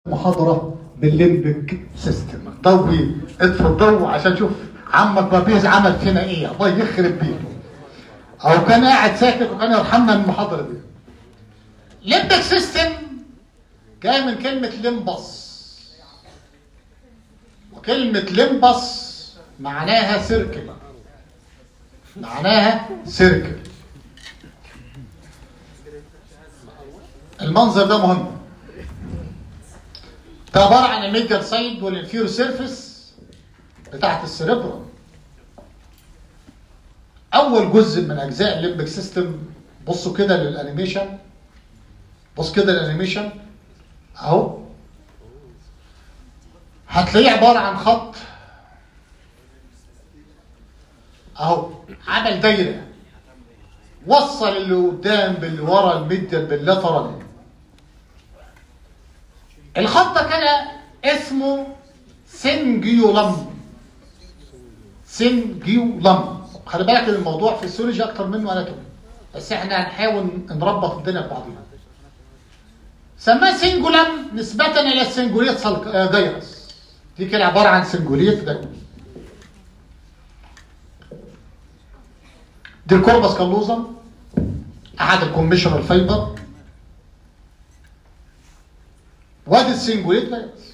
محاضرة بالليمبك سيستم ضوي اطفي الضوء عشان شوف عمك بابيز عمل فينا ايه الله يخرب بيته او كان قاعد ساكت وكان يرحمنا من المحاضرة دي ليمبك سيستم جاي من كلمة ليمبس وكلمة ليمبس معناها سيركل معناها سيركل المنظر ده مهم ده عباره عن الميديال سايد والانفيرو سيرفيس بتاعت السيربرم اول جزء من اجزاء الليمبك سيستم بصوا كده للانيميشن بص كده للانيميشن اهو هتلاقيه عباره عن خط اهو عمل دايره وصل اللي قدام باللي ورا الميديال باللاترال الخط ده كان اسمه سنجيولم سنجيولم خلي بالك ان الموضوع في السيولوجي اكتر منه اناتومي بس احنا هنحاول نربط الدنيا ببعضيها سماه سنجولم نسبة الى السنجوليت جيرس دي كده عبارة عن سنجوليت جيرس دي الكوربس كالوزم احد الكوميشنال فايبر وادي السنجوليت فيروس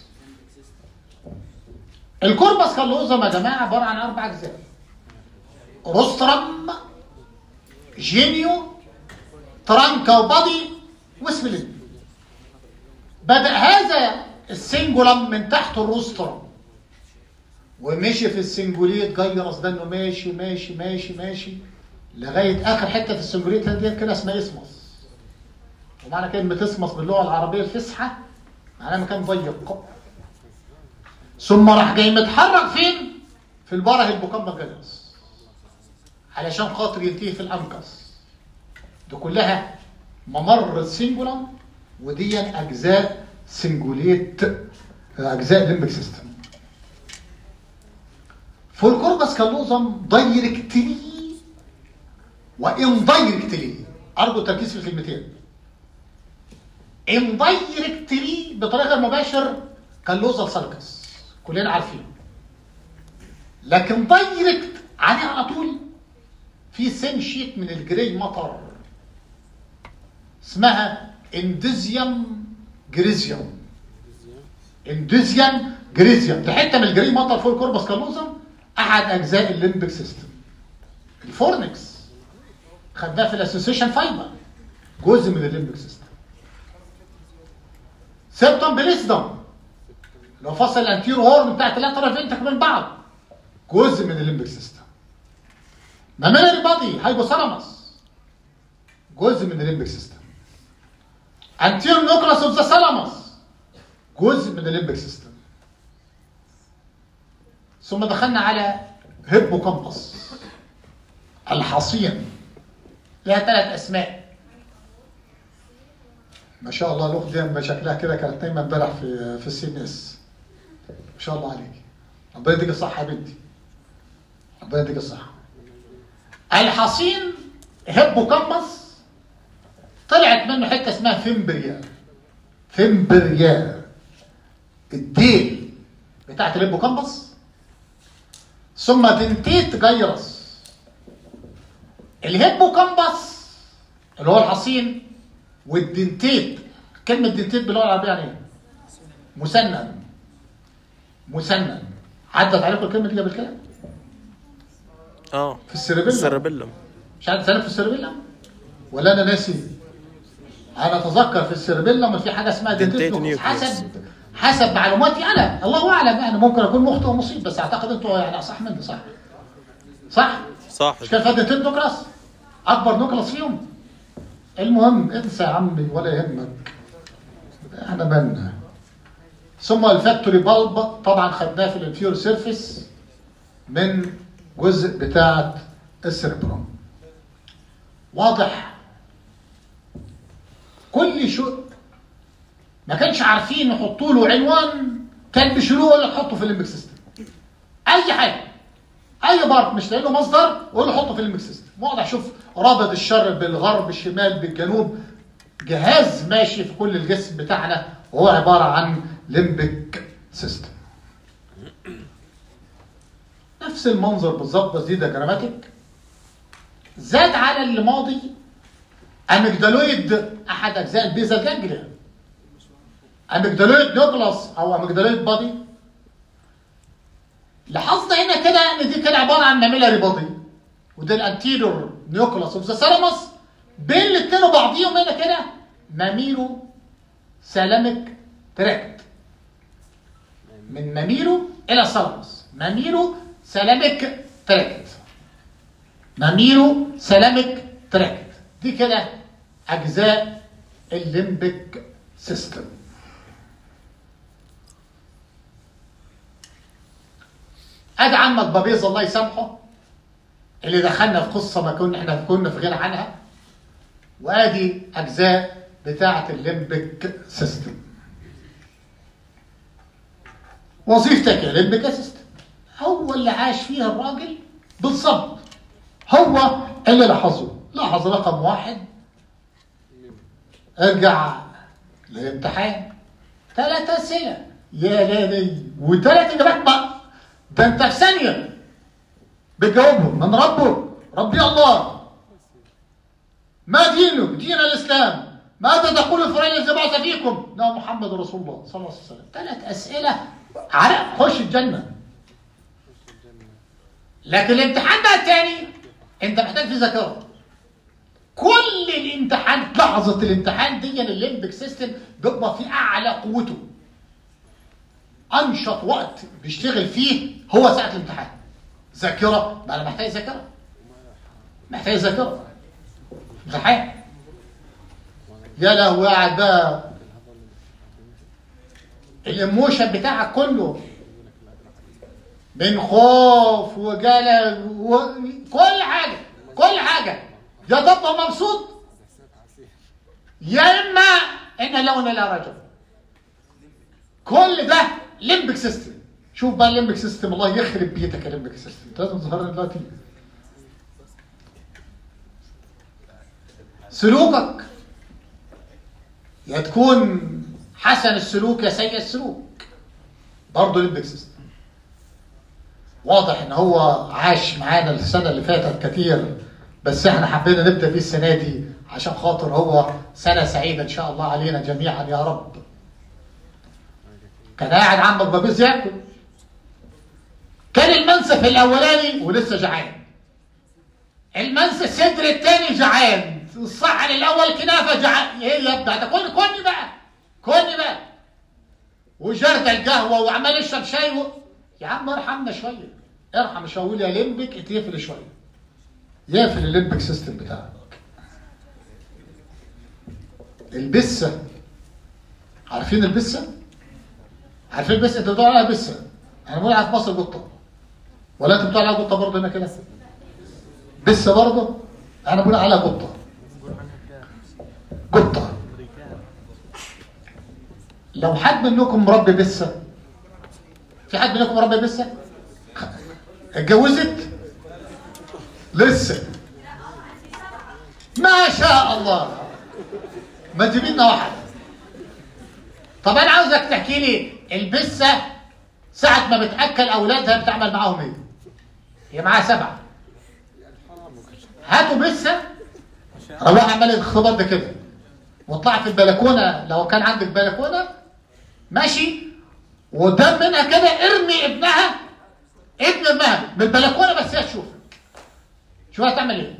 الكوربس كالوزم يا جماعه عباره عن اربع اجزاء روسترم جينيو ترانكا وبادي وسفلين بدا هذا السنجولم من تحت الروسترم ومشي في السنجوليت جيرس ده انه ماشي ماشي ماشي ماشي لغايه اخر حته في السنجوليت ديت كده اسمها اسمس ومعنى كلمه اسمس باللغه العربيه الفصحى معناه مكان ضيق ثم راح جاي متحرك فين في البره البوكامبا جالس علشان خاطر ينتهي في الانكس دي كلها ممر السنجولم ودي اجزاء سنجوليت اجزاء ليمبك سيستم فالكوربس كالوزم دايركتلي وان دايركتلي ارجو التركيز في الكلمتين اندايركتلي بطريقه غير مباشر كاللوزا سالكس كلنا عارفين لكن دايركت عليه على طول في سن شيت من الجري مطر اسمها انديزيوم جريزيوم انديزيوم جريزيوم دي حته من الجري مطر فوق الكوربس كالوزم احد اجزاء الليمبك سيستم الفورنكس خدناه في الاسوسيشن فايبر جزء من الليمبك سيستم سيبتم بليسدم لو فصل الانتيرو هورن بتاعت اللاترال فينتك من بعض جزء من الليمبك سيستم ماميلري بادي هايبوثالاموس جزء من الليمبك سيستم انتيرو نوكلاس اوف ذا ثالاموس جزء من الليمبك سيستم ثم دخلنا على هيبوكامبس الحصين لها ثلاث اسماء ما شاء الله الاخت دي شكلها كده كانت نايمه امبارح في في السي ان اس ما شاء الله عليك ربنا يديك الصحه يا بنتي ربنا يديك الصحه الحصين هيبوكامبس طلعت منه حته اسمها فيمبريا فيمبريا الديل بتاعت الهيبوكامبس ثم دنتيت جيرس الهيبوكامبس اللي هو الحصين والدنتيت كلمة دنتيت باللغة العربية يعني ايه؟ مسنن مسنن عدت عليكم الكلمة دي قبل كده؟ اه في السيربيلا السيربيلم مش عارف سنة في السيربيلا؟ ولا أنا ناسي؟ أنا أتذكر في السيربيلا ما في حاجة اسمها دنتيت دنتيت نوكلس. نيوكليس. حسب حسب معلوماتي أنا الله أعلم يعني ممكن أكون مخطئ ومصيب بس أعتقد أنتوا يعني أصح مني صح؟ صح؟ صح مش كان فيها دنتيت نوكلس؟ أكبر نوكلس فيهم المهم انسى يا عمي ولا يهمك احنا بالنا ثم الفاكتوري بالب طبعا خدناه في الانفيور سيرفيس من جزء بتاعه السيربرم واضح كل شيء ما كانش عارفين يحطوا له عنوان كان بيشيلوه ولا تحطه في الليمبك سيستم اي حاجه اي بارت مش لاقي له مصدر ويقول له حطه في الليمبك سيستم واضح شوف رابط الشر بالغرب الشمال بالجنوب جهاز ماشي في كل الجسم بتاعنا وهو عباره عن ليمبك سيستم نفس المنظر بالظبط بس دي ديجراماتيك زاد على الماضي اميجدالويد احد اجزاء البيزا جانجليا اميجدالويد نيوكلاس او اميجدالويد بادي لاحظنا هنا كده ان دي كده عباره عن ماميلاري بادي وده الانتيريور نيوكلاس اوف ذا سالاموس بين الاثنين وبعضيهم هنا كده ماميلو سالاميك تراكت من ماميلو الى سالاموس ماميلو سالاميك تراكت ماميلو سالاميك تراكت دي كده اجزاء الليمبك سيستم ادي عمك بابيز الله يسامحه اللي دخلنا في قصه ما كنا احنا كنا في غنى عنها وادي اجزاء بتاعه الليمبك سيستم وظيفتك يا ليمبك سيستم هو اللي عاش فيها الراجل بالظبط هو اللي لاحظه لاحظ رقم واحد ارجع للامتحان ثلاث اسئله يا لالي وثلاث اجابات بقى ده انت في ثانيه بتجاوبهم من ربه ربي الله ما دينك دين الاسلام ماذا تقول الفرعون الذي بعث فيكم؟ لا محمد رسول الله صلى الله عليه وسلم ثلاث اسئله عرق خش الجنه لكن الامتحان بقى الثاني انت محتاج فيه ذاكره كل الامتحان لحظه الامتحان دي الليمبك سيستم بيبقى في اعلى قوته انشط وقت بيشتغل فيه هو ساعه الامتحان ذاكره ما انا محتاج ذاكره محتاج ذاكره امتحان يا لهوي قاعد بقى الايموشن بتاعك كله من خوف وجلل وكل حاجه كل حاجه يا تبقى مبسوط يا اما ان لون لا رجل كل ده ليمبك سيستم شوف بقى الليمبك سيستم الله يخرب بيتك يا ليمبك سيستم انت لازم تظهر دلوقتي سلوكك يا تكون حسن السلوك يا سيء السلوك برضه ليمبك سيستم واضح ان هو عاش معانا السنه اللي فاتت كتير بس احنا حبينا نبدا بيه السنه دي عشان خاطر هو سنه سعيده ان شاء الله علينا جميعا يا رب كان قاعد عمك بابيز ياكل كان المنسف الاولاني ولسه جعان المنسف الصدر الثاني جعان الصحن الاول كنافه جعان ايه يا ابني هتاكل كلني بقى كلني بقى وجرد القهوه وعمال يشرب شاي و... يا عم ارحمنا شويه ارحم شويه يا ليمبك اتقفل شويه يقفل الليمبك سيستم بتاعك البسه عارفين البسه؟ عارفين البسه انت بتقول عليها بسه انا بقول عليها في مصر قطه ولا انت بتقول عليها قطه برضه هنا كده؟ بسه برضه انا بقول عليها قطه قطه لو حد منكم مربي بسه في حد منكم مربي بسه؟ اتجوزت؟ لسه ما شاء الله ما تجيب لنا واحد طب انا عاوزك تحكي لي البسه ساعة ما بتأكل أولادها بتعمل معاهم إيه؟ هي معاها سبعة. هاتوا بسة روح اعمل الاختبار ده كده واطلع في البلكونة لو كان عندك بلكونة ماشي وقدام منها كده ارمي ابنها ابن ابنها من البلكونة بس هي تشوفك. شوف هتعمل ايه؟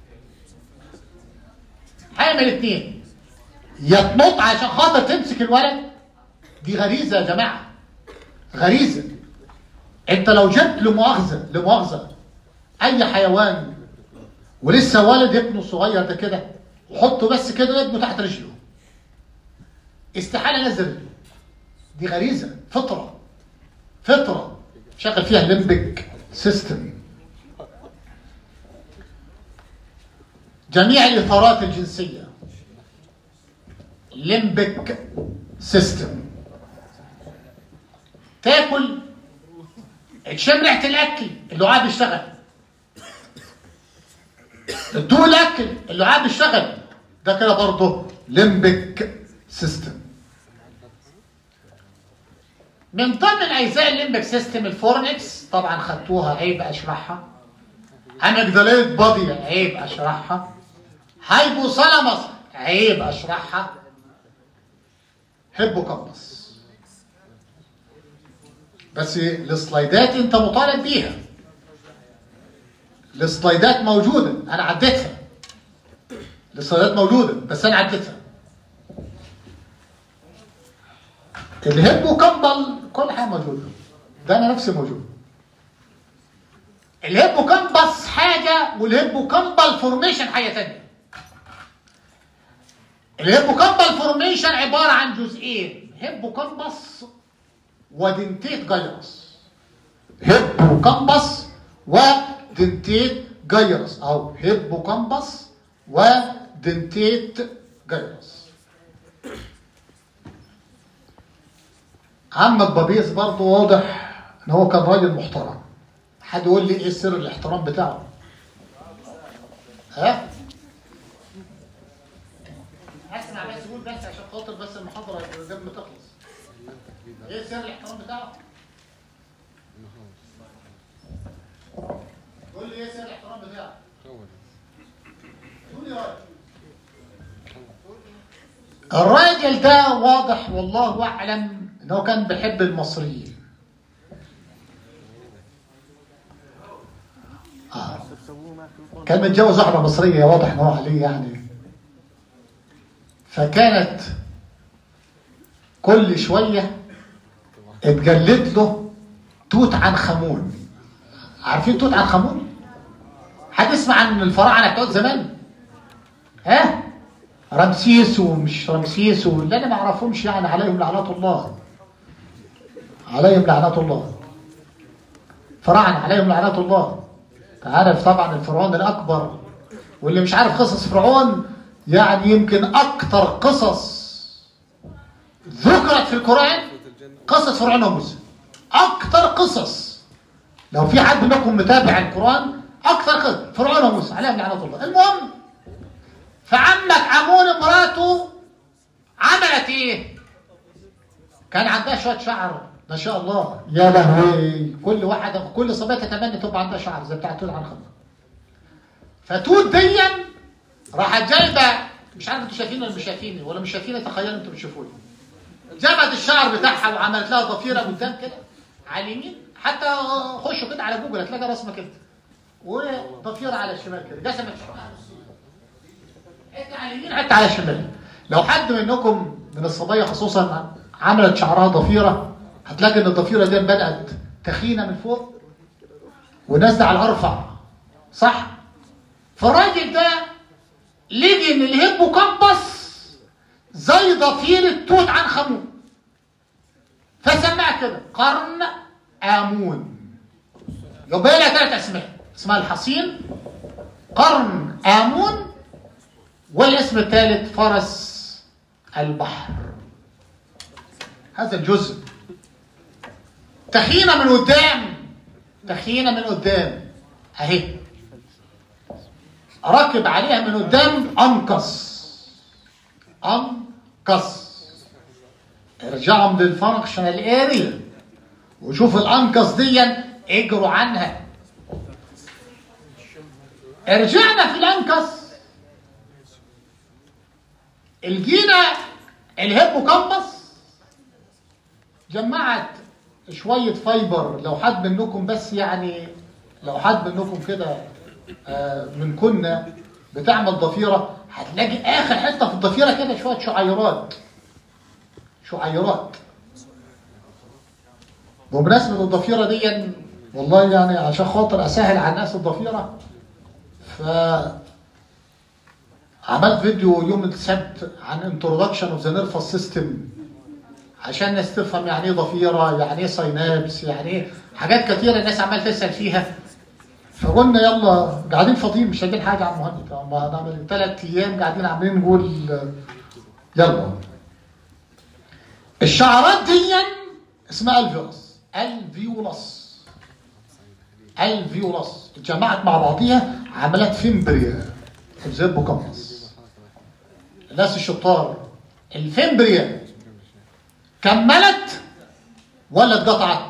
هيعمل اتنين يا تنط عشان خاطر تمسك الولد دي غريزه يا جماعه غريزه انت لو جبت لمؤاخذه لمؤاخذه اي حيوان ولسه ولد ابنه صغير ده كده وحطه بس كده ابنه تحت رجله استحاله نزل رجله دي غريزه فطره فطره شغل فيها الليمبك سيستم جميع الاثارات الجنسيه ليمبك سيستم تاكل تشم ريحه الاكل اللعاب يشتغل تدوق الاكل اللعاب يشتغل ده كده برضه ليمبك سيستم من ضمن اجزاء الليمبك سيستم الفورنكس طبعا خدتوها عيب اشرحها اميجداليت بادي عيب اشرحها هايبوثالاموس عيب اشرحها هيبوكامبس بس السلايدات انت مطالب بيها السلايدات موجوده انا عديتها السلايدات موجوده بس انا عديتها الهيبوكامبل كل حاجه موجوده ده انا نفسي موجود الهيبوكامبس حاجه والهيبوكامبل فورميشن حاجه ثانيه الهيبوكامبال فورميشن عباره عن جزئين هيبوكامبس ودنتيت جايرس هيبوكامبس ودنتيت جايرس او هيبوكامبس ودنتيت جايرس عم البابيس برضه واضح ان هو كان راجل محترم حد يقول لي ايه سر الاحترام بتاعه ها اسمع بس قول بس عشان خاطر بس المحاضره قبل ما تخلص ايه سر الاحترام بتاعه قول لي ايه سر الاحترام بتاعه قول لي رايك الراجل ده واضح والله اعلم ان هو كان بيحب المصريين آه. كان متجوز واحده مصريه واضح ان هو عليه يعني فكانت كل شويه اتجلد له توت عنخ امون عارفين توت عنخ امون حد يسمع عن الفراعنه بتوع زمان ها رمسيس ومش رمسيس واللي انا ما اعرفهمش يعني عليهم لعنات الله عليهم لعنات الله فراعنه عليهم لعنات الله عارف طبعا الفرعون الاكبر واللي مش عارف قصص فرعون يعني يمكن اكتر قصص ذكرت في القران قصه فرعون وموسى اكتر قصص لو في حد منكم متابع القران اكتر قصص فرعون وموسى عليهم لعنه الله المهم فعمك عمون مراته عملت ايه كان عندها شويه شعر ما شاء الله يا لهوي كل واحده كل صبيه تتمنى تبقى عندها شعر زي بتاع توت عنخ امون فتوت ديا راحت جايبه مش عارف انتوا شايفيني ولا مش شايفيني ولا مش شايفيني تخيلوا انتوا بتشوفوني جابت الشعر بتاعها وعملت لها ضفيره قدام كده على اليمين حتى خشوا كده على جوجل هتلاقي رسمه كده وضفيره على الشمال كده قسمت شعرها حته على اليمين حته على الشمال لو حد منكم من الصبايا خصوصا عملت شعرها ضفيره هتلاقي ان الضفيره دي بدات تخينه من فوق ونازله على الارفع صح فالراجل ده لقي ان الهيبوكامبس زي ضفيره توت عنخ امون فسماها كده قرن امون يبقى لها ثلاث اسماء اسمها الحصين قرن امون والاسم الثالث فرس البحر هذا الجزء تخينة من قدام تخينة من قدام اهي ركب عليها من قدام انقص انقص ارجعوا من الفانكشنال اريا وشوف الانقص دي اجروا عنها رجعنا في الانقص الجينا الهيبوكامبس جمعت شوية فايبر لو حد منكم بس يعني لو حد منكم كده آه، من كنا بتعمل ضفيرة هتلاقي آخر حتة في الضفيرة كده شوية شعيرات شعيرات بمناسبة الضفيرة دي والله يعني عشان خاطر أسهل على الناس الضفيرة ف عملت فيديو يوم السبت عن introduction of the nervous system عشان الناس تفهم يعني ايه ضفيره يعني ايه ساينابس يعني ايه حاجات كتيره الناس عمال تسال فيها فقلنا يلا قاعدين فاضيين مش لاقيين حاجه على المهندس ما نعمل ثلاث ايام قاعدين عاملين نقول يلا الشعرات دي اسمها الفيولس الفيولس الفيولس اتجمعت مع بعضيها عملت فيمبريا زي البوكامبس الناس الشطار الفيمبريا كملت ولا اتقطعت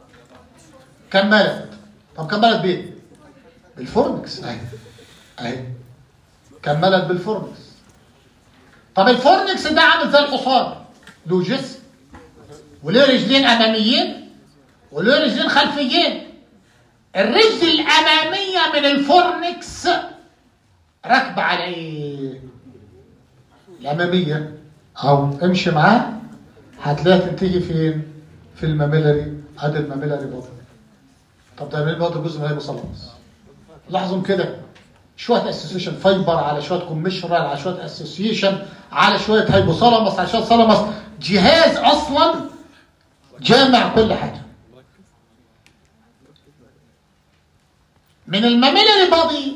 كملت طب كملت بايه بالفورنكس اهي اهي كملت بالفورنكس طب الفورنكس ده عامل زي الحصان له جسم وله رجلين اماميين وله رجلين خلفيين الرجل الاماميه من الفورنكس راكبه على ايه الاماميه او امشي معاه هتلاقيها تنتهي فين في الماميلاري ادي الماميلاري بطن طب ده الماميلاري بطن جزء من الهيبوثالاموس لاحظوا كده شويه اسوسيشن فايبر على شويه كوميشنال على شويه اسوسيشن على شويه هيبوثالاموس على شويه ثالاموس جهاز اصلا جامع كل حاجه من الماميلاري بادي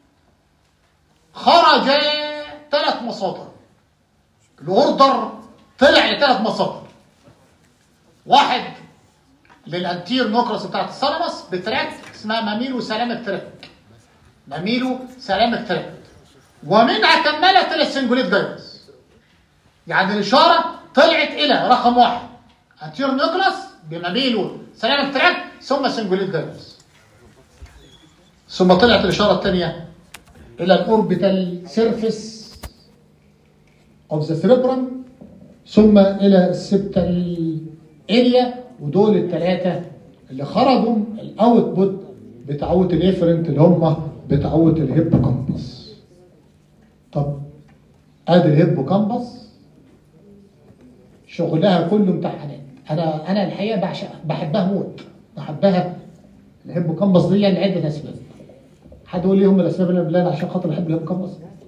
خرج ثلاث مصادر الاوردر طلع لثلاث مصادر واحد للانتير نوكرس بتاعت الثالاموس بتراك اسمها ماميلو سلامك تراك ماميلو سلامك تراك ومنها كملت الى السنجوليت جايرس يعني الاشاره طلعت الى رقم واحد انتير نوكرس بماميلو سلامك تراك ثم سنجوليت جايرس ثم طلعت الاشاره الثانيه الى الاوربيتال سيرفيس اوف ذا سيربرم ثم الى السبتال اريا ودول الثلاثه اللي خرجوا الاوت بوت بتاعوت الافرنت اللي هم بتاعوت الهيبوكامبس طب ادي الهيبوكامبس شغلها كله امتحانات انا انا الحقيقه بعشق بحبها موت بحبها الهيبوكامبس دي لعده اسباب حد يقول لي هم الاسباب اللي بالله عشان خاطر بحب الهيبوكامبس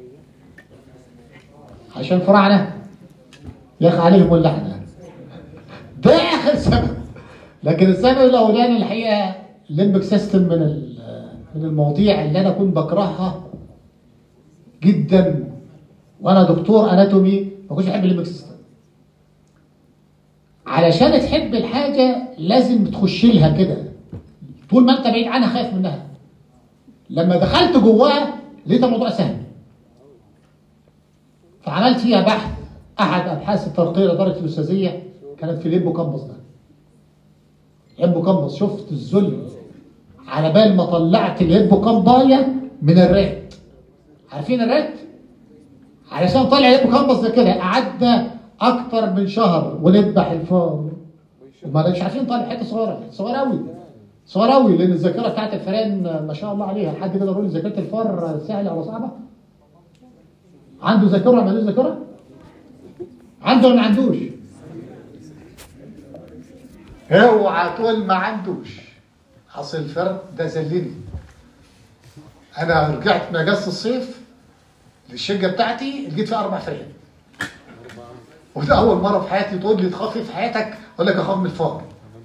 عشان فراعنه يا اخي عليهم اللعنه ده اخر سبب لكن السبب الاولاني الحقيقه الليمبك سيستم من ال- من المواضيع اللي انا كنت بكرهها جدا وانا دكتور اناتومي ما كنتش بحب الليمبك سيستم علشان تحب الحاجه لازم تخش لها كده طول ما انت بعيد عنها خايف منها لما دخلت جواها لقيت الموضوع سهل فعملت فيها بحث احد ابحاث الترقيه لدرجه الاستاذيه كانت في الهيبو كامبس ده الهيبو كامبس شفت الذل على بال ما طلعت الهيبو كامبايا من الرات عارفين الرات علشان طلع الهيبو كامبس ده كده قعدنا اكتر من شهر ونذبح الفار وما مش عارفين طالع حته صغيره صغيره قوي صغيره قوي لان الذاكره بتاعت الفئران ما شاء الله عليها حد كده يقول لي ذاكره الفار سهله ولا صعبه عنده ذاكره ولا ما عندوش ذاكره عنده ولا ما عندوش اوعى تقول ما عندوش اصل الفرد ده ذلني انا رجعت من اجازه الصيف للشقه بتاعتي لقيت فيها اربع فريق وده اول مره في حياتي تقول لي تخاف إيه في حياتك اقول لك اخاف من الفار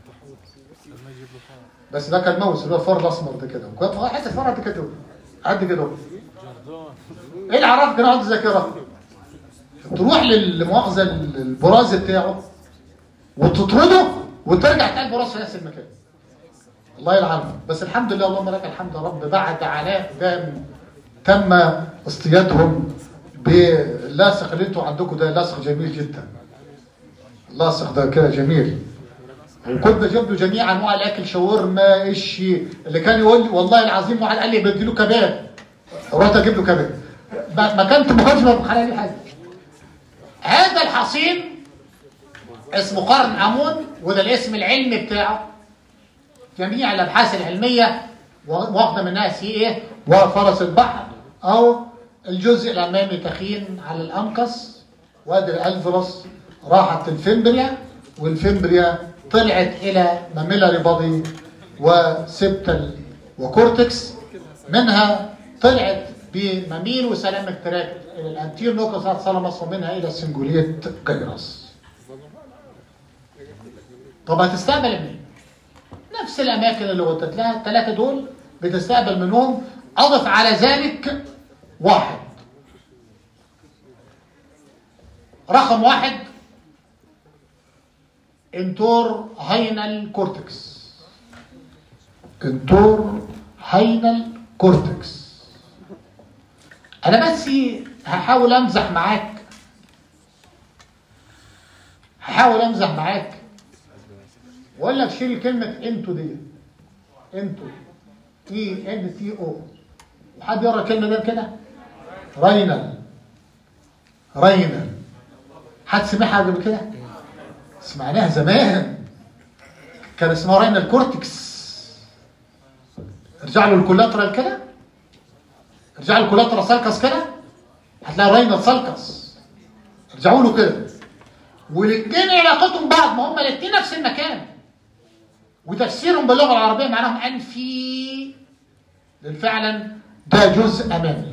بس ده كان موس اللي هو الفار الاسمر ده كده وكنت حته الفار قد كده قد كده ايه اللي عرفك ان عنده ذاكره تروح للمؤاخذه البراز بتاعه وتطرده وترجع تلاقي البراز في نفس المكان الله يلعنه بس الحمد لله اللهم لك الحمد يا رب بعد عناء دام تم اصطيادهم باللاصق اللي انتوا عندكم ده لاصق جميل جدا اللاصق ده كده جميل وكنت بجيب له جميع انواع الاكل شاورما ايش اللي كان يقول لي والله العظيم واحد قال لي بدي له كباب رحت اجيب له كباب ما كانت مهاجمه بخلالي حاجه هذا الحصين اسمه قرن امون وده الاسم العلمي بتاعه جميع الابحاث العلميه واخده منها سي ايه وفرس البحر او الجزء الامامي تخين على الانقص وادي الالفرس راحت الفمبريا والفمبريا طلعت الى ماميلاري بادي وسبتل وكورتكس منها طلعت بمميل وسلامك تراك الى الانتير نوكس سالامس ومنها الى السنجوليت جيرس طب هتستقبل منين؟ نفس الاماكن اللي قلت لها الثلاثه دول بتستقبل منهم اضف على ذلك واحد رقم واحد انتور هاينال كورتكس انتور هاينال كورتكس انا بس هحاول امزح معاك هحاول امزح معاك واقول لك شيل كلمه انتو دي انتو اي ان تي او حد يقرا الكلمه دي كده رينال رينال حد سمعها قبل كده سمعناها زمان كان اسمها رينال كورتكس ارجع له الكولاترال كده ارجع له الكولاترال سالكس كده هتلاقي رينال سالكس ارجعوا له كده والاثنين علاقتهم بعض ما هم الاثنين نفس المكان وتفسيرهم باللغه العربيه معناهم انفي لان فعلا ده جزء امامي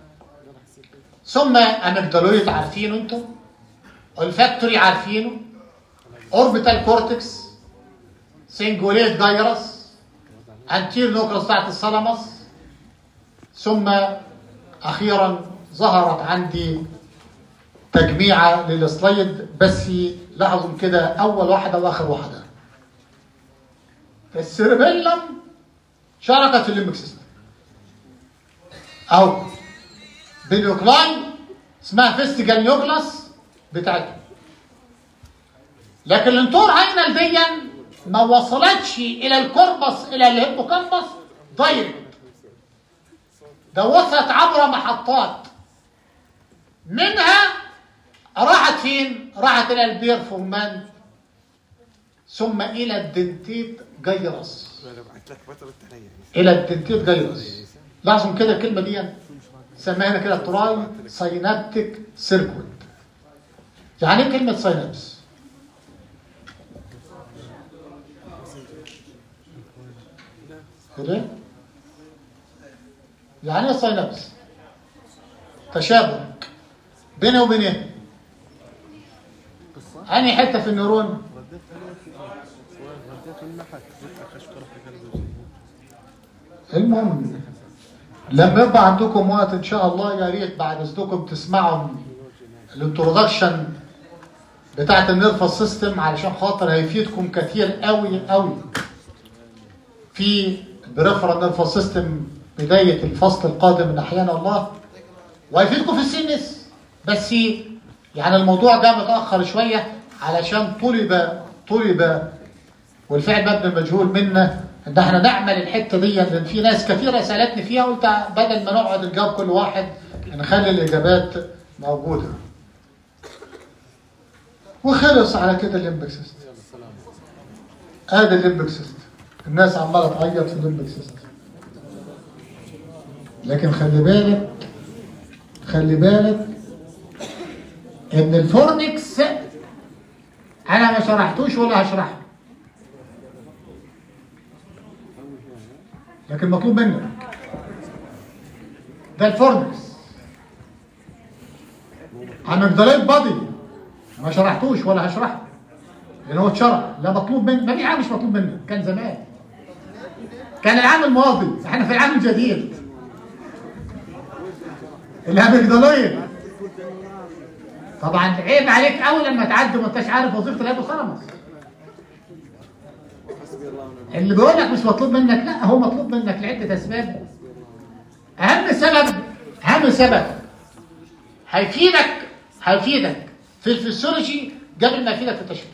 ثم اميجدالويد عارفينه انتم الفاكتوري عارفينه اوربيتال كورتكس سنجوليت جايرس انتير نوكلس بتاعت الثالاموس ثم اخيرا ظهرت عندي تجميعه للسلايد بس لاحظوا كده اول واحده واخر واحده السيربيلم شاركت في الليمبك سيستم او بنيوكلاين اسمها فيستيجال نيوكلاس بتاعتها لكن الانتور هاينال ديا ما وصلتش الى الكوربس الى الهيبوكامبس دايركت ده وصلت عبر محطات منها راحت فين؟ راحت الى البير فورمان ثم الى الدنتيت جيرس الى الدنتيت جيرس لاحظوا كده الكلمه دي سميها هنا كده تراي ساينابتيك سيركويت يعني ايه كلمه ساينابس؟ كده يعني ايه ساينابس؟ تشابك بينه وبين ايه؟ انهي حته في النيرون؟ المهم لما يبقى عندكم وقت ان شاء الله يا ريت بعد اذنكم تسمعوا الانترودكشن بتاعت النيرفس سيستم علشان خاطر هيفيدكم كتير قوي قوي في البريفرال نيرفس سيستم بدايه الفصل القادم من احيان الله وهيفيدكم في السينس بس يعني الموضوع ده متاخر شويه علشان طلب طلب والفعل مبني مجهول منا ان احنا نعمل الحته دي لان في ناس كثيره سالتني فيها قلت بدل ما نقعد نجاوب كل واحد نخلي الاجابات موجوده. وخلص على كده الليمبك سيستم. ادي الليمبك سيستم. الناس عماله تعيط في الليمبك سيستم. لكن خلي بالك خلي بالك ان الفورنكس انا ما شرحتوش ولا هشرحه لكن مطلوب منك ده الفورنكس اميجداليت بادي ما شرحتوش ولا هشرحه لان هو اتشرح لا مطلوب منك ما في حاجه مش مطلوب منك كان زمان كان العام الماضي احنا في العام الجديد الاميجداليت طبعا عيب عليك قوي لما تعدي وما انتش عارف وظيفه الهيبوثالاموس اللي بيقول لك مش مطلوب منك لا هو مطلوب منك لعده اسباب اهم سبب اهم سبب هيفيدك هيفيدك في الفسيولوجي قبل ما يفيدك في التشريح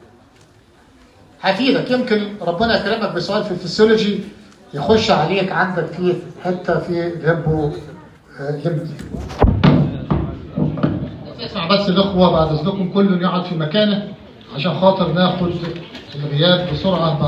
هيفيدك يمكن ربنا يكرمك بسؤال في الفسيولوجي يخش عليك عندك في حته في الهيبو ليمبي اسمع بس الاخوه بعد اذنكم كل يقعد في مكانه عشان خاطر ناخد الغياب بسرعه